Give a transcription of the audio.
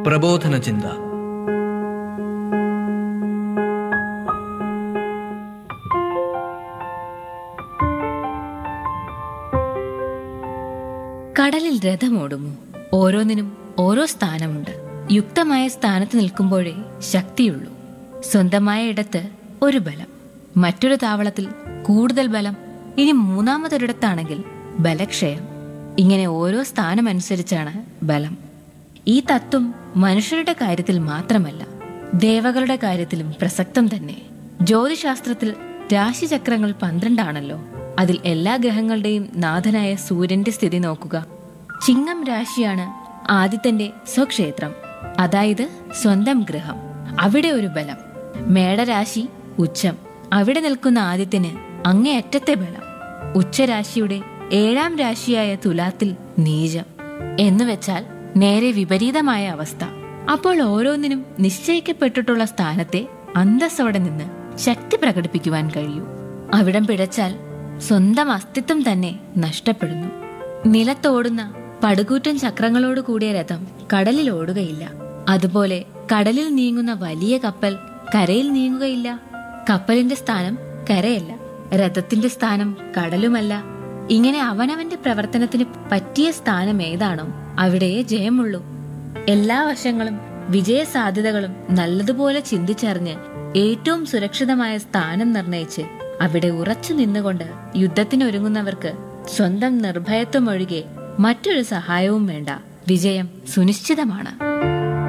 പ്രബോധന ചിന്ത കടലിൽ രഥമോടുമോ ഓരോന്നിനും ഓരോ സ്ഥാനമുണ്ട് യുക്തമായ സ്ഥാനത്ത് നിൽക്കുമ്പോഴേ ശക്തിയുള്ളൂ സ്വന്തമായ ഇടത്ത് ഒരു ബലം മറ്റൊരു താവളത്തിൽ കൂടുതൽ ബലം ഇനി മൂന്നാമതൊരിടത്താണെങ്കിൽ ബലക്ഷയം ഇങ്ങനെ ഓരോ സ്ഥാനമനുസരിച്ചാണ് ബലം ഈ തത്വം മനുഷ്യരുടെ കാര്യത്തിൽ മാത്രമല്ല ദേവകളുടെ കാര്യത്തിലും പ്രസക്തം തന്നെ ജ്യോതിശാസ്ത്രത്തിൽ രാശിചക്രങ്ങൾ പന്ത്രണ്ടാണല്ലോ അതിൽ എല്ലാ ഗ്രഹങ്ങളുടെയും നാഥനായ സൂര്യന്റെ സ്ഥിതി നോക്കുക ചിങ്ങം രാശിയാണ് ആദിത്യന്റെ സ്വക്ഷേത്രം അതായത് സ്വന്തം ഗ്രഹം അവിടെ ഒരു ബലം മേടരാശി ഉച്ചം അവിടെ നിൽക്കുന്ന ആദിത്യന് അങ്ങേയറ്റത്തെ ബലം ഉച്ചരാശിയുടെ ഏഴാം രാശിയായ തുലാത്തിൽ നീചം എന്നുവെച്ചാൽ നേരെ വിപരീതമായ അവസ്ഥ അപ്പോൾ ഓരോന്നിനും നിശ്ചയിക്കപ്പെട്ടിട്ടുള്ള സ്ഥാനത്തെ അന്തസ്സോടെ നിന്ന് ശക്തി പ്രകടിപ്പിക്കുവാൻ കഴിയൂ അവിടം പിഴച്ചാൽ സ്വന്തം അസ്തിത്വം തന്നെ നഷ്ടപ്പെടുന്നു നിലത്തോടുന്ന പടുകൂറ്റൻ ചക്രങ്ങളോട് കൂടിയ രഥം കടലിൽ ഓടുകയില്ല അതുപോലെ കടലിൽ നീങ്ങുന്ന വലിയ കപ്പൽ കരയിൽ നീങ്ങുകയില്ല കപ്പലിന്റെ സ്ഥാനം കരയല്ല രഥത്തിന്റെ സ്ഥാനം കടലുമല്ല ഇങ്ങനെ അവനവന്റെ പ്രവർത്തനത്തിന് പറ്റിയ സ്ഥാനം ഏതാണോ അവിടെയേ ജയമുള്ളൂ എല്ലാ വശങ്ങളും വിജയ സാധ്യതകളും നല്ലതുപോലെ ചിന്തിച്ചറിഞ്ഞ് ഏറ്റവും സുരക്ഷിതമായ സ്ഥാനം നിർണയിച്ച് അവിടെ ഉറച്ചു നിന്നുകൊണ്ട് യുദ്ധത്തിനൊരുങ്ങുന്നവർക്ക് സ്വന്തം നിർഭയത്വം ഒഴികെ മറ്റൊരു സഹായവും വേണ്ട വിജയം സുനിശ്ചിതമാണ്